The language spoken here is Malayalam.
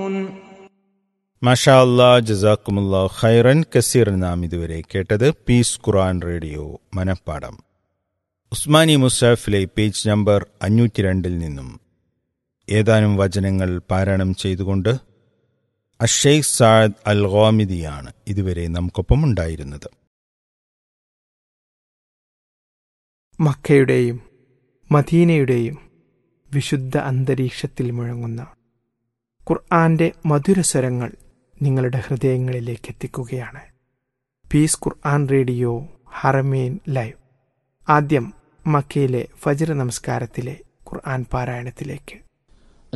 മാഷാ അല്ലാ ജസാക്കുമുല്ലാ ഖൈറൻ കസീർ നാം ഇതുവരെ കേട്ടത് പീസ് ഖുറാൻ റേഡിയോ മനപ്പാടം ഉസ്മാനി മുസാഫിലെ പേജ് നമ്പർ അഞ്ഞൂറ്റി രണ്ടിൽ നിന്നും ഏതാനും വചനങ്ങൾ പാരായണം ചെയ്തുകൊണ്ട് അഷെയ്ഖ് സാദ് അൽ ഗോമിദിയാണ് ഇതുവരെ നമുക്കൊപ്പം ഉണ്ടായിരുന്നത് മക്കയുടെയും മദീനയുടെയും വിശുദ്ധ അന്തരീക്ഷത്തിൽ മുഴങ്ങുന്ന ഖുർആന്റെ മധുരസ്വരങ്ങൾ നിങ്ങളുടെ ഹൃദയങ്ങളിലേക്ക് എത്തിക്കുകയാണ് പീസ് ഖുർആൻ റേഡിയോ ഹറമേൻ ലൈവ് ആദ്യം മക്കയിലെ ഫജ്ർ നമസ്കാരത്തിലെ ഖുർആൻ പാരായണത്തിലേക്ക്